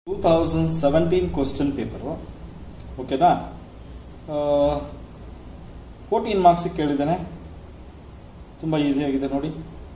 Two thousand seventeen question paper ಓಕೆನಾ fourteen ಮಾರ್ಕ್ಸಿಗೆ ಕೇಳಿದ್ದಾನೆ ತುಂಬ ಈಸಿ ಆಗಿದೆ ನೋಡಿ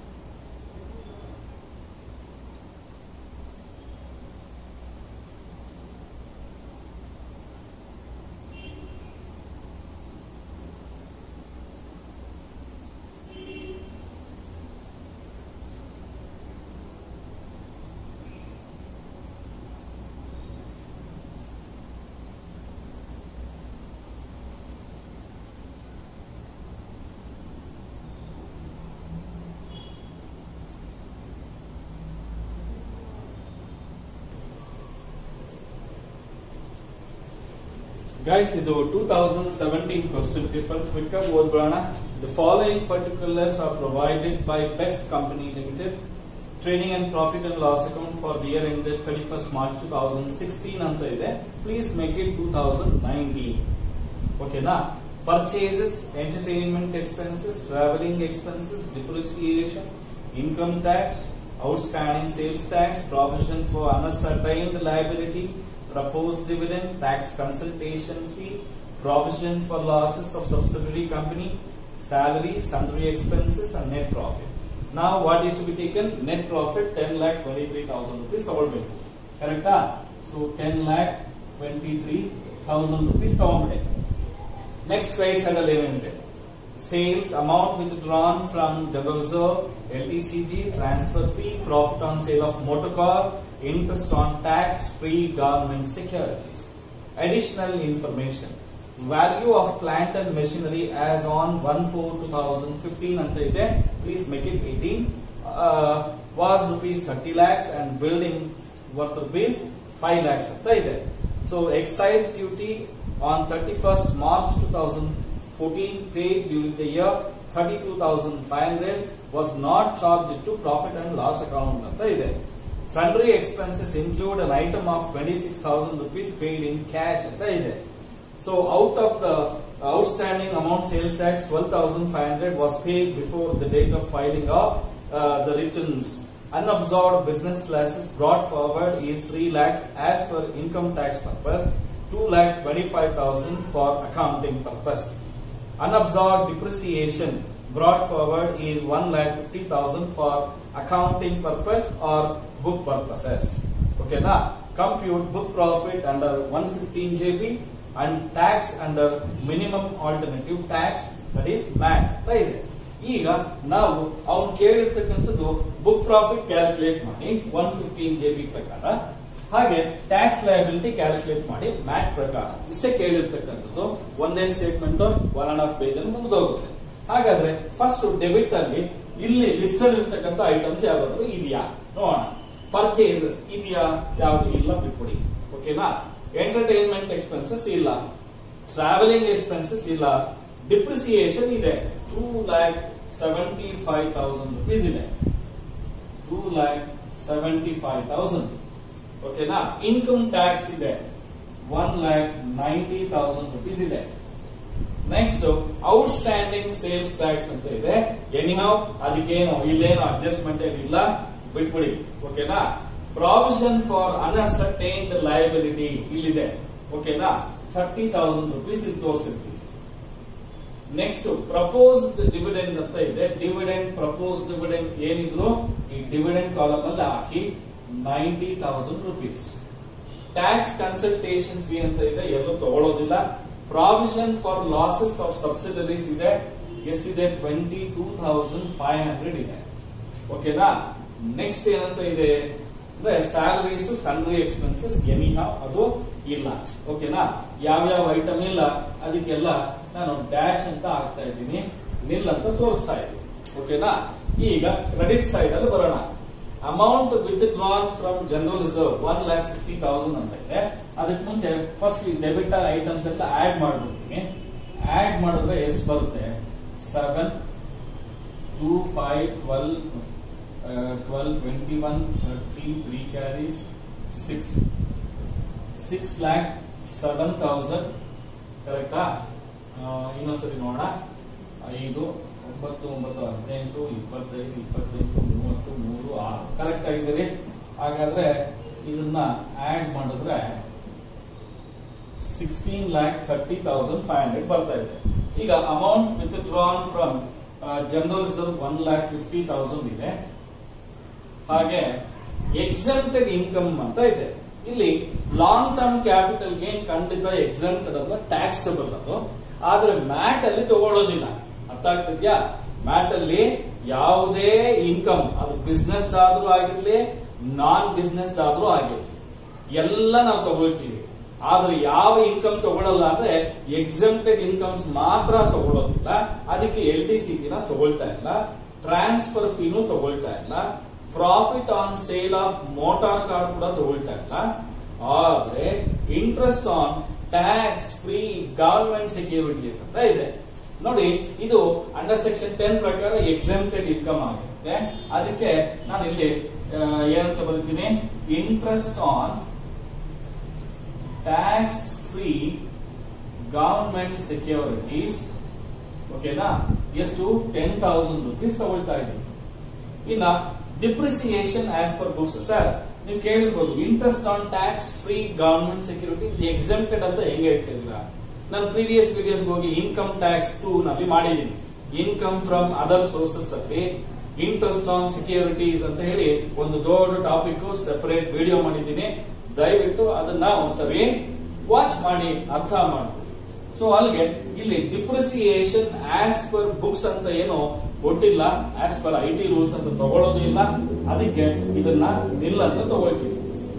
ಗೈಸ್ ಇದು two thousand seventeen question paper quick ಆಗಿ ಓದ್ಬಿಡೋಣ the following particulars are provided by best company limited trading and profit and loss account for the year ended thirty first March two thousand sixteen ಅಂತ ಇದೆ please make it two thousand nineteen ಓಕೆನಾ purchases entertainment expenses travelling expenses depreciation income tax outstanding sales tax, provision for unascertained liability, proposed dividend, tax consultation fee, provision for losses of subsidiary company, salary, sundry expenses, and net profit. Now, what is to be taken? Net profit 10 lakh 23,000 rupees ತಗೊಳ್ಬೇಕು ಕರೆಕ್ಟಾ so ten lakh twenty three thousand rupees ತಗೊಂಡ್ಬಿಟ್ಟೆ next right side ಅಲ್ಲಿ ಏನಿದೆ sales amount withdrawn from General Reserve, LTCG, transfer fee, profit on sale of motor car, interest on tax-free government securities. Additional information. Value of plant and machinery as on 1-4-2015 ಅಂತ ಇದೆ. Please make it 18. Uh, was rupees 30 lakhs and building worth rupees 5 lakhs ಅಂತ ಇದೆ. So excise duty on 31st March 2014 paid during the year 32,500 was not charged to profit and loss account ಅಂತ ಇದೆ. Sundry expenses include an item of 26,000 rupees paid in cash ಅಂತ ಇದೆ. So out of the outstanding amount sales tax 12,500 was paid before the date of filing of uh, the returns. Unabsorbed business classes brought forward is 3 lakhs as per income tax purpose, 2 lakh 25,000 for accounting purpose. Unabsorbed depreciation brought forward is 1 lakh 50,000 for accounting purpose or book purposes. Okay, now compute book profit under 115 JB and tax under minimum alternative tax that is MAT. ಅಂತ ಇದೆ. ಈಗ ನಾವು ಅವ್ನು ಕೇಳಿರ್ತಕ್ಕಂಥದ್ದು book profit calculate ಮಾಡಿ one fifteen J B ಪ್ರಕಾರ ಹಾಗೆ tax liability calculate ಮಾಡಿ ಮ್ಯಾಟ್ ಪ್ರಕಾರ ಇಷ್ಟೇ ಕೇಳಿರ್ತಕ್ಕಂಥದ್ದು ಒಂದೇ statement one and half page ಅಲ್ಲಿ ಮುಗಿದೋಗುತ್ತೆ ಹಾಗಾದ್ರೆ ಫಸ್ಟ್ ಡೆಬಿಟ್ ಅಲ್ಲಿ ಇಲ್ಲಿ ಲಿಸ್ಟ್ ಅಲ್ಲಿ ಇರ್ತಕ್ಕಂಥ ಐಟಮ್ಸ್ ಯಾವ್ದಾದ್ರು ಇದೆಯಾ ನೋಡೋಣ ಪರ್ಚೇಸಸ್ ಇದೆಯಾ ಯಾವ್ದು ಇಲ್ಲ ಬಿಟ್ಬಿಡಿ ಓಕೆನಾ ಎಂಟರ್ಟೈನ್ಮೆಂಟ್ ಎಕ್ಸ್ಪೆನ್ಸಸ್ ಇಲ್ಲ ಟ್ರಾವೆಲಿಂಗ್ ಎಕ್ಸ್ಪೆನ್ಸಸ್ ಇಲ್ಲ ಡಿಪ್ರಿಸಿಯೇಷನ್ ಇದೆ two lakh seventy five thousand rupees ಇದೆ two lakh seventy five thousand ಓಕೆನಾ ಇನ್ಕಮ್ ಟ್ಯಾಕ್ಸ್ ಇದೆ one lakh ninety thousand rupees ಇದೆ ನೆಕ್ಸ್ಟ್ ಔಟ್ಸ್ಟ್ಯಾಂಡಿಂಗ್ ಸೇಲ್ಸ್ ಟ್ಯಾಕ್ಸ್ ಅಂತ ಇದೆ ಎನಿಹಾವ್ ಅದಕ್ಕೇನು ಇಲ್ಲೇನು ಅಡ್ಜಸ್ಟ್ಮೆಂಟ್ ಏನಿಲ್ಲ ಬಿಟ್ಬಿಡಿ ಓಕೆನಾ ಪ್ರಾವಿಷನ್ ಫಾರ್ ಅನ್ಅಸರ್ಟೈನ್ಡ್ ಲಯಬಿಲಿಟಿ ಇಲ್ಲಿದೆ ಓಕೆನಾ ಥರ್ಟಿ ತೌಸಂಡ್ ರುಪೀಸ್ ಇಲ್ಲಿ ತೋರಿಸಿರ್ತೀವಿ ನೆಕ್ಸ್ಟ್ ಪ್ರಪೋಸ್ಡ್ ಡಿವಿಡೆಂಡ್ ಅಂತ ಇದೆ ಡಿವಿಡೆಂಡ್ ಪ್ರಪೋಸ್ ಡಿವಿಡೆಂಡ್ ಏನಿದ್ರು ಈ ಡಿವಿಡೆಂಡ್ ಕಾಲಮ್ ಅಲ್ಲಿ ಹಾಕಿ ninety thousand rupees tax consultation fee ಅಂತ ಇದೆ ಎಲ್ಲೂ ತಗೊಳ್ಳೋದಿಲ್ಲ provision for losses of subsidiaries ಇದೆ ಎಷ್ಟಿದೆ twenty two thousand five hundred ಇದೆ ಓಕೆನಾ ನೆಕ್ಸ್ಟ್ ಏನಂತ ಇದೆ ಅಂದ್ರೆ ಸ್ಯಾಲರೀಸ್ ಸನ್ರಿ ಎಕ್ಸ್ಪೆನ್ಸಸ್ ಎನಿಹಾ ಅದು ಇಲ್ಲ ಓಕೆನಾ ಯಾವ್ಯಾವ ಐಟಮ್ ಇಲ್ಲ ಅದಕ್ಕೆಲ್ಲ ನಾನು ಡ್ಯಾಶ್ ಅಂತ ಹಾಕ್ತಾ ಇದ್ದೀನಿ ನಿಲ್ ಅಂತ ತೋರಿಸ್ತಾ ಇದ್ದೀನಿ ಓಕೆನಾ ಈಗ ಕ್ರೆಡಿಟ್ ಸೈಡ್ ಅಲ್ಲಿ ಬರೋಣ amount withdrawn from general reserve one lakh fifty thousand ಅಂತ ಇದೆ ಅದಕ್ಕೆ ಮುಂಚೆ ಫಸ್ಟ್ ಈ ಡೆಬಿಟ್ ಐಟಮ್ಸ್ ಎಲ್ಲ ಆಡ್ ಮಾಡ್ಬಿಡ್ತೀನಿ ಆಡ್ ಮಾಡಿದ್ರೆ ಎಷ್ಟು ಬರುತ್ತೆ seven two five twelve twelve twenty one thirty three carries six six lakh seven thousand ಕರೆಕ್ಟಾ ಇನ್ನೊಂದ್ಸರಿ ನೋಡೋಣ ಐದು ಒಂಬತ್ತು ಒಂಬತ್ತು ಹದಿನೆಂಟು ಇಪ್ಪತ್ತೈದು ಇಪ್ಪತ್ತೆಂಟು ಮೂವತ್ತು ಮೂರು ಆರು ಕರೆಕ್ಟ್ ಆಗಿದ್ದೀರಿ ಹಾಗಾದ್ರೆ ಇದನ್ನ ಆಡ್ ಮಾಡಿದ್ರೆ sixteen lakh thirty thousand five hundred ಬರ್ತಾ ಇದೆ ಈಗ amount withdrawn from general reserve one lakh fifty thousand ಇದೆ ಹಾಗೆ ಎಕ್ಸಂಪ್ಟೆಡ್ ಇನ್ಕಮ್ ಅಂತ ಇದೆ ಇಲ್ಲಿ ಲಾಂಗ್ ಟರ್ಮ್ ಕ್ಯಾಪಿಟಲ್ ಗೇನ್ ಖಂಡಿತ ಎಕ್ಸಂಪ್ಟೆಡ್ ಅಲ್ಲ ಟ್ಯಾಕ್ಸಬಲ್ ಅದು ಆದ್ರೆ ಮ್ಯಾಟ್ ಅಲ್ಲಿ ತಗೊಳ್ಳೋದಿಲ್ಲ ಅರ್ಥ ಆಗ್ತಿದ್ಯಾ ಮ್ಯಾಟ್ ಅಲ್ಲಿ ಯಾವುದೇ ಇನ್ಕಮ್ ಅದು ಬಿಸ್ನೆಸ್ ಆದ್ರೂ ಆಗಿರ್ಲಿ ನಾನ್ ಬಿಸ್ನೆಸ್ ಆದ್ರೂ ಆಗಿರ್ಲಿ ಎಲ್ಲ ನಾವು ತಗೊಳ್ತೀವಿ ಆದ್ರೆ ಯಾವ ಇನ್ಕಮ್ ತಗೊಳ್ಳಲ್ಲ ಅಂದ್ರೆ ಎಕ್ಸಂಪ್ಟೆಡ್ ಇನ್ಕಮ್ಸ್ ಮಾತ್ರ ತಗೊಳ್ಳೋದಿಲ್ಲ ಅದಕ್ಕೆ ಎಲ್ ಟಿ ಸಿ ನ ತಗೊಳ್ತಾ ಇಲ್ಲ ಟ್ರಾನ್ಸ್ಫರ್ ಫೀನು ತಗೊಳ್ತಾ ಇಲ್ಲ profit on sale of motor car ಕೂಡ ತಗೊಳ್ತಾ ಇಲ್ಲ ಆದ್ರೆ interest on tax free government securities ಅಂತ ಇದೆ ನೋಡಿ ಇದು ಅಂಡರ್ ಸೆಕ್ಷನ್ ಟೆನ್ ಪ್ರಕಾರ ಎಕ್ಸೆಂಪ್ಟೆಡ್ ಇನ್ಕಮ್ ಆಗಿರುತ್ತೆ ಅದಕ್ಕೆ ನಾನು ಇಲ್ಲಿ ಆ, ಏನಂತ ಬರೀತೀನಿ interest on tax free government securities ಓಕೆನಾ ಎಷ್ಟು ಟೆನ್ ತೌಸಂಡ್ ರುಪೀಸ್ ತಗೊಳ್ತಾ ಇದ್ದೀನಿ ಇನ್ನ depreciation as per books sir ನೀವು ಕೇಳಿರ್ಬೋದು interest on tax free government securities exempted ಅಂತ ಹೆಂಗ್ ಹೇಳ್ತಿದ್ದೀರಾ ನಾನು ಪ್ರೀವಿಯಸ್ ವಿಡಿಯೋಸ್ ಹೋಗಿ ಇನ್ಕಮ್ ಟ್ಯಾಕ್ಸ್ ಟೂ ನಲ್ಲಿ ಮಾಡಿದ್ದೀನಿ ಇನ್ಕಮ್ ಫ್ರಮ್ ಅದರ್ ಸೋರ್ಸಸ್ ಅಲ್ಲಿ ಇಂಟ್ರೆಸ್ಟ್ ಆನ್ ಸೆಕ್ಯೂರಿಟೀಸ್ ಅಂತ ಹೇಳಿ ಒಂದು ದೊಡ್ಡ ಟಾಪಿಕ್ ಸೆಪರೇಟ್ ವಿಡಿಯೋ ಮಾಡಿದ್ದೀನಿ ದಯವಿಟ್ಟು ಅದನ್ನ ಒಂದ್ಸರಿ ವಾಚ್ ಮಾಡಿ ಅರ್ಥ ಮಾಡ್ಕೊಳ್ಳಿ ಸೊ ಅಲ್ಲಿಗೆ ಇಲ್ಲಿ ಡಿಪ್ರಿಸಿಯೇಷನ್ ಆಸ್ ಪರ್ ಬುಕ್ಸ್ ಅಂತ ಏನು ಕೊಟ್ಟಿಲ್ಲ as per I T rules ಅಂತ ತಗೊಳ್ಳೋದು ಇಲ್ಲ ಅದಕ್ಕೆ ಇದನ್ನ ನಿಲ್ ಅಂತ ತಗೊಳ್ತೀವಿ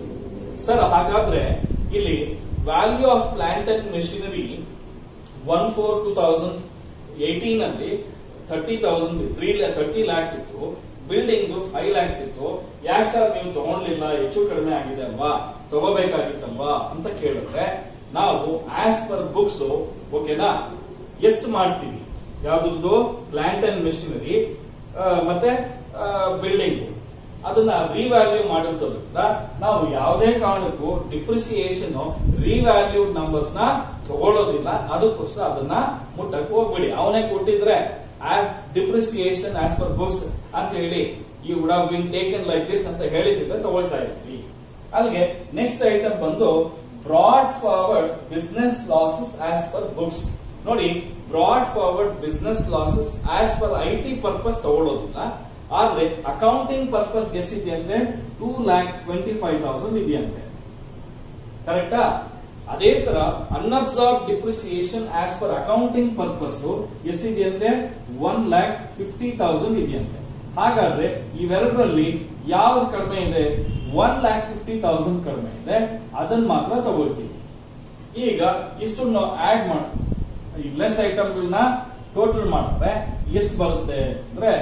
ಸರ್ ಹಾಗಾದ್ರೆ ಇಲ್ಲಿ value of plant and machinery one four two thousand eighteen ಅಲ್ಲಿ thirty thousand three thirty lakhs ಇತ್ತು ಬಿಲ್ಡಿಂಗ್ ಫೈವ್ ಲ್ಯಾಕ್ಸ್ ಇತ್ತು ಯಾಕೆ ಸರ್ ನೀವು ತಗೊಂಡ್ಲಿಲ್ಲ ಹೆಚ್ಚು ಕಡಿಮೆ ಆಗಿದೆ ಅಲ್ವಾ ತಗೋಬೇಕಾಗಿತ್ತಲ್ವಾ ಅಂತ ಕೇಳಿದ್ರೆ ನಾವು ಆಸ್ ಪರ್ ಬುಕ್ಸ್ ಓಕೆನಾ ಎಷ್ಟು ಮಾಡ್ತೀವಿ ಯಾವ್ದು ಪ್ಲಾಂಟ್ ಅಂಡ್ ಮೆಷಿನರಿ ಮತ್ತೆ ಬಿಲ್ಡಿಂಗ್ ಅದನ್ನ ರಿವ್ಯಾಲ್ಯೂ ಮಾಡಿರೋದ್ರಿಂದ ನಾವು ಯಾವುದೇ ಕಾರಣಕ್ಕೂ ಡಿಪ್ರಿಸಿಯೇಷನ್ ರಿವ್ಯಾಲ್ಯೂಡ್ ನಂಬರ್ಸ್ ನ ತಗೊಳ್ಳೋದಿಲ್ಲ ಅದಕ್ಕೋಸ್ಕರ ಅದನ್ನ ಮುಟ್ಟಕ್ಕೆ ಹೋಗ್ಬೇಡಿ ಅವನೇ ಕೊಟ್ಟಿದ್ರೆ ಡಿಪ್ರಿಸಿಯೇಷನ್ ಆಸ್ ಪರ್ ಬುಕ್ಸ್ ಅಂತ ಹೇಳಿ ಈ would have been taken like this ಅಂತ ಹೇಳಿದ್ರೆ ತಗೊಳ್ತಾ ಇದ್ವಿ ಅಲ್ಲಿಗೆ ನೆಕ್ಸ್ಟ್ ಐಟಮ್ ಬಂದು brought forward business losses as per books ನೋಡಿ brought forward business losses as per I T purpose ತಗೊಳ್ಳೋದಿಲ್ಲ ಆದ್ರೆ ಅಕೌಂಟಿಂಗ್ ಪರ್ಪಸ್ ಎಷ್ಟಿದೆಯಂತೆ two lakh twenty five thousand ಇದೆಯಂತೆ ಕರೆಕ್ಟಾ ಅದೇ ತರ unabsorbed depreciation as per accounting purpose ಎಷ್ಟಿದೆಯಂತೆ ಒನ್ ಲ್ಯಾಕ್ ಫಿಫ್ಟಿ ತೌಸಂಡ್ ಇದೆಯಂತೆ ಹಾಗಾದ್ರೆ ಇವೆರಡರಲ್ಲಿ ಯಾವ್ದು ಕಡಿಮೆ ಇದೆ ಒನ್ ಲ್ಯಾಕ್ ಫಿಫ್ಟಿ ತೌಸಂಡ್ ಕಡಿಮೆ ಇದೆ ಅದನ್ನ ಮಾತ್ರ ತಗೊಳ್ತೀವಿ ಈಗ ಇಷ್ಟನ್ನು ಆಡ್ ಮಾಡ ಈ ಲೆಸ್ ಐಟಮ್ಗಳನ್ನ ಟೋಟಲ್ ಮಾಡಿದ್ರೆ ಎಷ್ಟು ಬರುತ್ತೆ ಅಂದ್ರೆ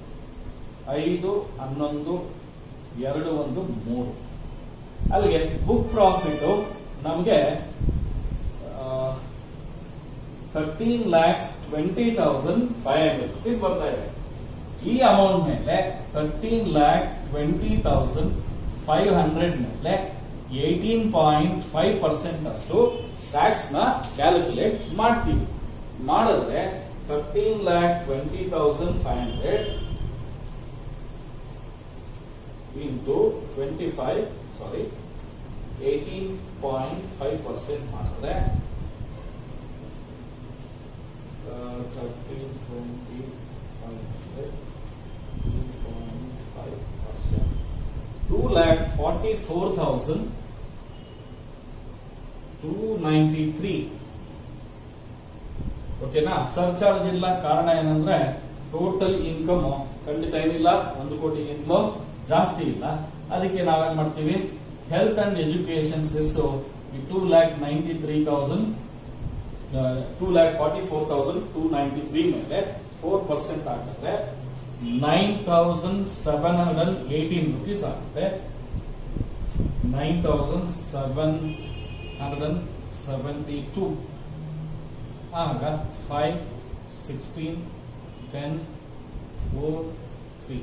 ಐದು ಹನ್ನೊಂದು ಎರಡು ಒಂದು ಮೂರು ಅಲ್ಲಿಗೆ ಬುಕ್ ಪ್ರಾಫಿಟ್ ನಮಗೆ thirteen lakhs twenty thousand five hundred rupees ಬರ್ತಾ ಇದೆ ಈ ಅಮೌಂಟ್ ಮೇಲೆ thirteen lakh twenty thousand five hundred ಮೇಲೆ ಏಟೀನ್ ಪಾಯಿಂಟ್ ಫೈವ್ ಪರ್ಸೆಂಟ್ ಅಷ್ಟು ಟ್ಯಾಕ್ಸ್ ನ ಕ್ಯಾಲ್ಕುಲೇಟ್ ಮಾಡ್ತೀವಿ ಮಾಡಿದ್ರೆ thirteen lakh twenty thousand five hundred into twenty five sorry eighteen point five percent ಮಾಡಿದ್ರೆ thirteen twenty five hundred point five percent two lakh forty four thousand two ninety three ಓಕೆನಾ surcharge ಇಲ್ಲ ಕಾರಣ ಏನಂದ್ರೆ total income ಖಂಡಿತ ಏನಿಲ್ಲ ಒಂದು ಕೋಟಿಗಿಂತಲೂ ಜಾಸ್ತಿ ಇಲ್ಲ ಅದಕ್ಕೆ ನಾವೇನ್ ಮಾಡ್ತೀವಿ health and education cess two lakh ninety three thousand two lakh forty four thousand two ninety three ಮೇಲೆ ಫೋರ್ ಪರ್ಸೆಂಟ್ ಆಗಿದ್ರೆ nine thousand seven hundred eighteen rupees ಆಗುತ್ತೆ nine thousand seven hundred seventy two ಆಗ five sixteen ten four three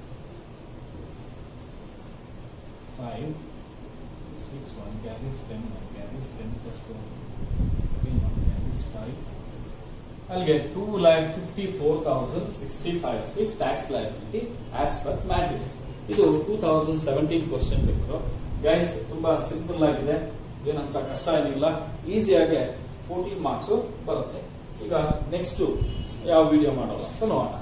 five six one carries ten one carries ten plus four one carries five ಅಲ್ಲಿಗೆ two lakh fifty four thousand sixty five rupees tax liability as per matrix ಇದು two thousand seventeen question paper guys ತುಂಬಾ simple ಆಗಿದೆ ಏನಂತ ಕಷ್ಟ ಏನಿಲ್ಲ ಈಸಿಯಾಗಿ fourteen marks ಬರುತ್ತೆ ಈಗ ನೆಕ್ಸ್ಟ್ ಯಾವ ವಿಡಿಯೋ ಮಾಡೋಣ ಅಂತ ನೋಡೋಣ